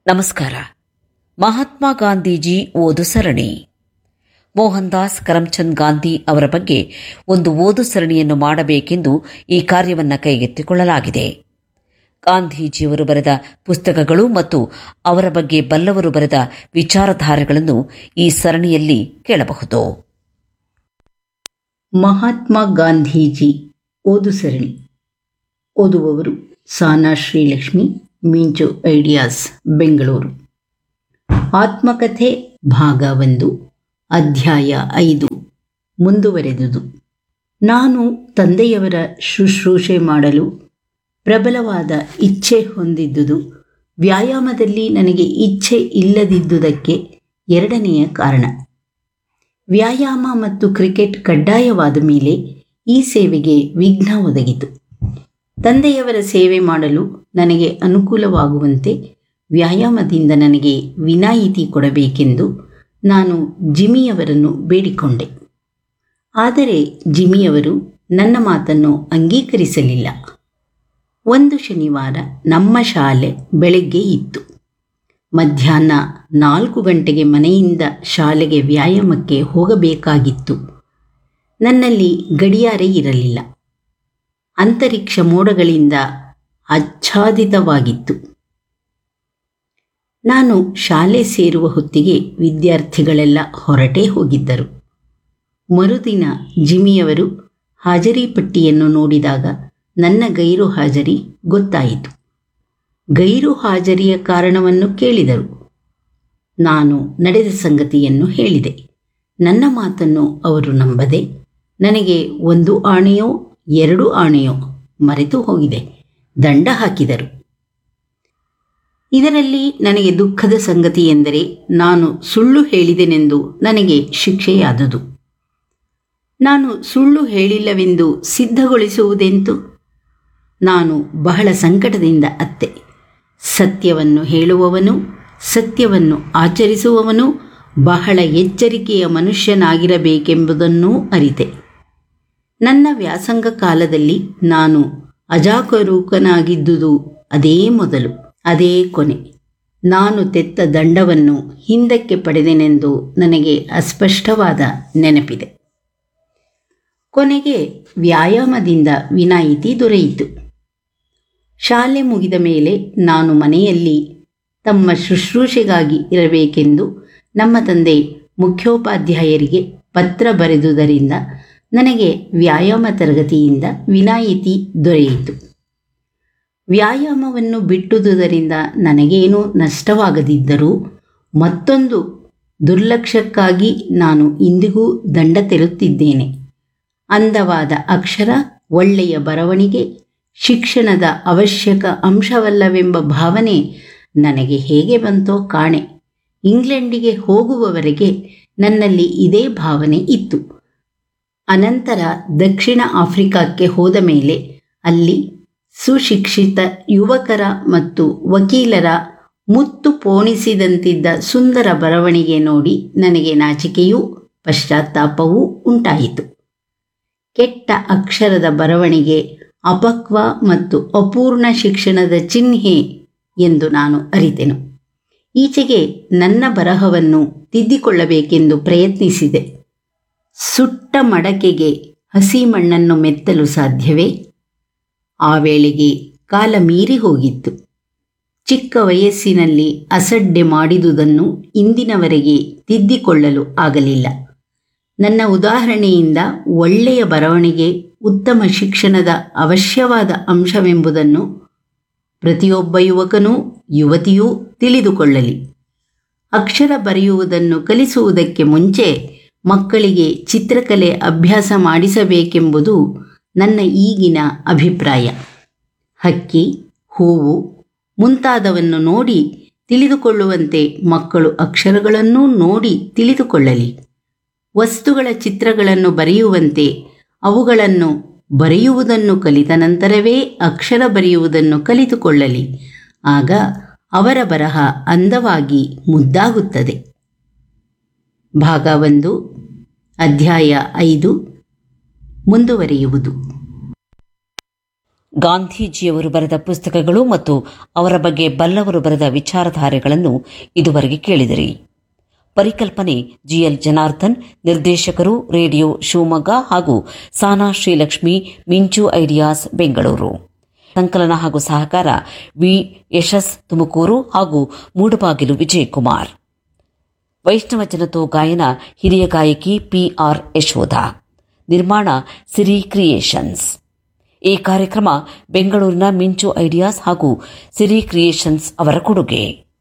ನಮಸ್ಕಾರ ಮಹಾತ್ಮ ಗಾಂಧೀಜಿ ಓದು ಸರಣಿ ಮೋಹನ್ ದಾಸ್ ಕರಮ್ಚಂದ್ ಗಾಂಧಿ ಅವರ ಬಗ್ಗೆ ಒಂದು ಓದು ಸರಣಿಯನ್ನು ಮಾಡಬೇಕೆಂದು ಈ ಕಾರ್ಯವನ್ನು ಕೈಗೆತ್ತಿಕೊಳ್ಳಲಾಗಿದೆ ಗಾಂಧೀಜಿಯವರು ಬರೆದ ಪುಸ್ತಕಗಳು ಮತ್ತು ಅವರ ಬಗ್ಗೆ ಬಲ್ಲವರು ಬರೆದ ವಿಚಾರಧಾರೆಗಳನ್ನು ಈ ಸರಣಿಯಲ್ಲಿ ಕೇಳಬಹುದು ಮಹಾತ್ಮ ಗಾಂಧೀಜಿ ಓದು ಸರಣಿ ಓದುವವರು ಸಾನಾ ಶ್ರೀಲಕ್ಷ್ಮಿ ಮಿಂಚು ಐಡಿಯಾಸ್ ಬೆಂಗಳೂರು ಆತ್ಮಕಥೆ ಭಾಗ ಒಂದು ಅಧ್ಯಾಯ ಐದು ಮುಂದುವರೆದುದು ನಾನು ತಂದೆಯವರ ಶುಶ್ರೂಷೆ ಮಾಡಲು ಪ್ರಬಲವಾದ ಇಚ್ಛೆ ಹೊಂದಿದ್ದುದು ವ್ಯಾಯಾಮದಲ್ಲಿ ನನಗೆ ಇಚ್ಛೆ ಇಲ್ಲದಿದ್ದುದಕ್ಕೆ ಎರಡನೆಯ ಕಾರಣ ವ್ಯಾಯಾಮ ಮತ್ತು ಕ್ರಿಕೆಟ್ ಕಡ್ಡಾಯವಾದ ಮೇಲೆ ಈ ಸೇವೆಗೆ ವಿಘ್ನ ಒದಗಿತು ತಂದೆಯವರ ಸೇವೆ ಮಾಡಲು ನನಗೆ ಅನುಕೂಲವಾಗುವಂತೆ ವ್ಯಾಯಾಮದಿಂದ ನನಗೆ ವಿನಾಯಿತಿ ಕೊಡಬೇಕೆಂದು ನಾನು ಜಿಮಿಯವರನ್ನು ಬೇಡಿಕೊಂಡೆ ಆದರೆ ಜಿಮಿಯವರು ನನ್ನ ಮಾತನ್ನು ಅಂಗೀಕರಿಸಲಿಲ್ಲ ಒಂದು ಶನಿವಾರ ನಮ್ಮ ಶಾಲೆ ಬೆಳಗ್ಗೆ ಇತ್ತು ಮಧ್ಯಾಹ್ನ ನಾಲ್ಕು ಗಂಟೆಗೆ ಮನೆಯಿಂದ ಶಾಲೆಗೆ ವ್ಯಾಯಾಮಕ್ಕೆ ಹೋಗಬೇಕಾಗಿತ್ತು ನನ್ನಲ್ಲಿ ಗಡಿಯಾರೆ ಇರಲಿಲ್ಲ ಅಂತರಿಕ್ಷ ಮೋಡಗಳಿಂದ ಆಚ್ಛಾದಿತವಾಗಿತ್ತು ನಾನು ಶಾಲೆ ಸೇರುವ ಹೊತ್ತಿಗೆ ವಿದ್ಯಾರ್ಥಿಗಳೆಲ್ಲ ಹೊರಟೇ ಹೋಗಿದ್ದರು ಮರುದಿನ ಜಿಮಿಯವರು ಹಾಜರಿ ಪಟ್ಟಿಯನ್ನು ನೋಡಿದಾಗ ನನ್ನ ಗೈರು ಹಾಜರಿ ಗೊತ್ತಾಯಿತು ಗೈರು ಹಾಜರಿಯ ಕಾರಣವನ್ನು ಕೇಳಿದರು ನಾನು ನಡೆದ ಸಂಗತಿಯನ್ನು ಹೇಳಿದೆ ನನ್ನ ಮಾತನ್ನು ಅವರು ನಂಬದೆ ನನಗೆ ಒಂದು ಆಣೆಯೋ ಎರಡು ಆಣೆಯೋ ಮರೆತು ಹೋಗಿದೆ ದಂಡ ಹಾಕಿದರು ಇದರಲ್ಲಿ ನನಗೆ ದುಃಖದ ಸಂಗತಿ ಎಂದರೆ ನಾನು ಸುಳ್ಳು ಹೇಳಿದೆನೆಂದು ನನಗೆ ಶಿಕ್ಷೆಯಾದುದು ನಾನು ಸುಳ್ಳು ಹೇಳಿಲ್ಲವೆಂದು ಸಿದ್ಧಗೊಳಿಸುವುದೆಂತು ನಾನು ಬಹಳ ಸಂಕಟದಿಂದ ಅತ್ತೆ ಸತ್ಯವನ್ನು ಹೇಳುವವನು ಸತ್ಯವನ್ನು ಆಚರಿಸುವವನು ಬಹಳ ಎಚ್ಚರಿಕೆಯ ಮನುಷ್ಯನಾಗಿರಬೇಕೆಂಬುದನ್ನೂ ಅರಿತೆ ನನ್ನ ವ್ಯಾಸಂಗ ಕಾಲದಲ್ಲಿ ನಾನು ಅಜಾಗರೂಕನಾಗಿದ್ದುದು ಅದೇ ಮೊದಲು ಅದೇ ಕೊನೆ ನಾನು ತೆತ್ತ ದಂಡವನ್ನು ಹಿಂದಕ್ಕೆ ಪಡೆದೆನೆಂದು ನನಗೆ ಅಸ್ಪಷ್ಟವಾದ ನೆನಪಿದೆ ಕೊನೆಗೆ ವ್ಯಾಯಾಮದಿಂದ ವಿನಾಯಿತಿ ದೊರೆಯಿತು ಶಾಲೆ ಮುಗಿದ ಮೇಲೆ ನಾನು ಮನೆಯಲ್ಲಿ ತಮ್ಮ ಶುಶ್ರೂಷೆಗಾಗಿ ಇರಬೇಕೆಂದು ನಮ್ಮ ತಂದೆ ಮುಖ್ಯೋಪಾಧ್ಯಾಯರಿಗೆ ಪತ್ರ ಬರೆದುದರಿಂದ ನನಗೆ ವ್ಯಾಯಾಮ ತರಗತಿಯಿಂದ ವಿನಾಯಿತಿ ದೊರೆಯಿತು ವ್ಯಾಯಾಮವನ್ನು ಬಿಟ್ಟುದುದರಿಂದ ನನಗೇನೂ ನಷ್ಟವಾಗದಿದ್ದರೂ ಮತ್ತೊಂದು ದುರ್ಲಕ್ಷ್ಯಕ್ಕಾಗಿ ನಾನು ಇಂದಿಗೂ ದಂಡ ತೆರುತ್ತಿದ್ದೇನೆ ಅಂದವಾದ ಅಕ್ಷರ ಒಳ್ಳೆಯ ಬರವಣಿಗೆ ಶಿಕ್ಷಣದ ಅವಶ್ಯಕ ಅಂಶವಲ್ಲವೆಂಬ ಭಾವನೆ ನನಗೆ ಹೇಗೆ ಬಂತೋ ಕಾಣೆ ಇಂಗ್ಲೆಂಡಿಗೆ ಹೋಗುವವರೆಗೆ ನನ್ನಲ್ಲಿ ಇದೇ ಭಾವನೆ ಇತ್ತು ಅನಂತರ ದಕ್ಷಿಣ ಆಫ್ರಿಕಾಕ್ಕೆ ಹೋದ ಮೇಲೆ ಅಲ್ಲಿ ಸುಶಿಕ್ಷಿತ ಯುವಕರ ಮತ್ತು ವಕೀಲರ ಮುತ್ತು ಪೋಣಿಸಿದಂತಿದ್ದ ಸುಂದರ ಬರವಣಿಗೆ ನೋಡಿ ನನಗೆ ನಾಚಿಕೆಯೂ ಪಶ್ಚಾತ್ತಾಪವೂ ಉಂಟಾಯಿತು ಕೆಟ್ಟ ಅಕ್ಷರದ ಬರವಣಿಗೆ ಅಪಕ್ವ ಮತ್ತು ಅಪೂರ್ಣ ಶಿಕ್ಷಣದ ಚಿಹ್ನೆ ಎಂದು ನಾನು ಅರಿತೆನು ಈಚೆಗೆ ನನ್ನ ಬರಹವನ್ನು ತಿದ್ದಿಕೊಳ್ಳಬೇಕೆಂದು ಪ್ರಯತ್ನಿಸಿದೆ ಸುಟ್ಟ ಮಡಕೆಗೆ ಹಸಿ ಮಣ್ಣನ್ನು ಮೆತ್ತಲು ಸಾಧ್ಯವೇ ಆ ವೇಳೆಗೆ ಕಾಲ ಮೀರಿ ಹೋಗಿತ್ತು ಚಿಕ್ಕ ವಯಸ್ಸಿನಲ್ಲಿ ಅಸಡ್ಡೆ ಮಾಡಿದುದನ್ನು ಇಂದಿನವರೆಗೆ ತಿದ್ದಿಕೊಳ್ಳಲು ಆಗಲಿಲ್ಲ ನನ್ನ ಉದಾಹರಣೆಯಿಂದ ಒಳ್ಳೆಯ ಬರವಣಿಗೆ ಉತ್ತಮ ಶಿಕ್ಷಣದ ಅವಶ್ಯವಾದ ಅಂಶವೆಂಬುದನ್ನು ಪ್ರತಿಯೊಬ್ಬ ಯುವಕನೂ ಯುವತಿಯೂ ತಿಳಿದುಕೊಳ್ಳಲಿ ಅಕ್ಷರ ಬರೆಯುವುದನ್ನು ಕಲಿಸುವುದಕ್ಕೆ ಮುಂಚೆ ಮಕ್ಕಳಿಗೆ ಚಿತ್ರಕಲೆ ಅಭ್ಯಾಸ ಮಾಡಿಸಬೇಕೆಂಬುದು ನನ್ನ ಈಗಿನ ಅಭಿಪ್ರಾಯ ಹಕ್ಕಿ ಹೂವು ಮುಂತಾದವನ್ನು ನೋಡಿ ತಿಳಿದುಕೊಳ್ಳುವಂತೆ ಮಕ್ಕಳು ಅಕ್ಷರಗಳನ್ನೂ ನೋಡಿ ತಿಳಿದುಕೊಳ್ಳಲಿ ವಸ್ತುಗಳ ಚಿತ್ರಗಳನ್ನು ಬರೆಯುವಂತೆ ಅವುಗಳನ್ನು ಬರೆಯುವುದನ್ನು ಕಲಿತ ನಂತರವೇ ಅಕ್ಷರ ಬರೆಯುವುದನ್ನು ಕಲಿತುಕೊಳ್ಳಲಿ ಆಗ ಅವರ ಬರಹ ಅಂದವಾಗಿ ಮುದ್ದಾಗುತ್ತದೆ ಭಾಗ ಒಂದು ಅಧ್ಯಾಯ ಐದು ಮುಂದುವರಿಯುವುದು ಗಾಂಧೀಜಿಯವರು ಬರೆದ ಪುಸ್ತಕಗಳು ಮತ್ತು ಅವರ ಬಗ್ಗೆ ಬಲ್ಲವರು ಬರೆದ ವಿಚಾರಧಾರೆಗಳನ್ನು ಇದುವರೆಗೆ ಕೇಳಿದಿರಿ ಪರಿಕಲ್ಪನೆ ಜಿಎಲ್ ಜನಾರ್ದನ್ ನಿರ್ದೇಶಕರು ರೇಡಿಯೋ ಶಿವಮೊಗ್ಗ ಹಾಗೂ ಸಾನಾ ಶ್ರೀಲಕ್ಷ್ಮಿ ಮಿಂಚು ಐಡಿಯಾಸ್ ಬೆಂಗಳೂರು ಸಂಕಲನ ಹಾಗೂ ಸಹಕಾರ ವಿ ಯಶಸ್ ತುಮಕೂರು ಹಾಗೂ ಮೂಡಬಾಗಿಲು ವಿಜಯಕುಮಾರ್ ವೈಷ್ಣವ ಜನತೋ ಗಾಯನ ಹಿರಿಯ ಗಾಯಕಿ ಪಿಆರ್ ಯಶೋಧ ನಿರ್ಮಾಣ ಸಿರಿ ಕ್ರಿಯೇಷನ್ಸ್ ಈ ಕಾರ್ಯಕ್ರಮ ಬೆಂಗಳೂರಿನ ಮಿಂಚು ಐಡಿಯಾಸ್ ಹಾಗೂ ಸಿರಿ ಕ್ರಿಯೇಷನ್ಸ್ ಅವರ ಕೊಡುಗೆ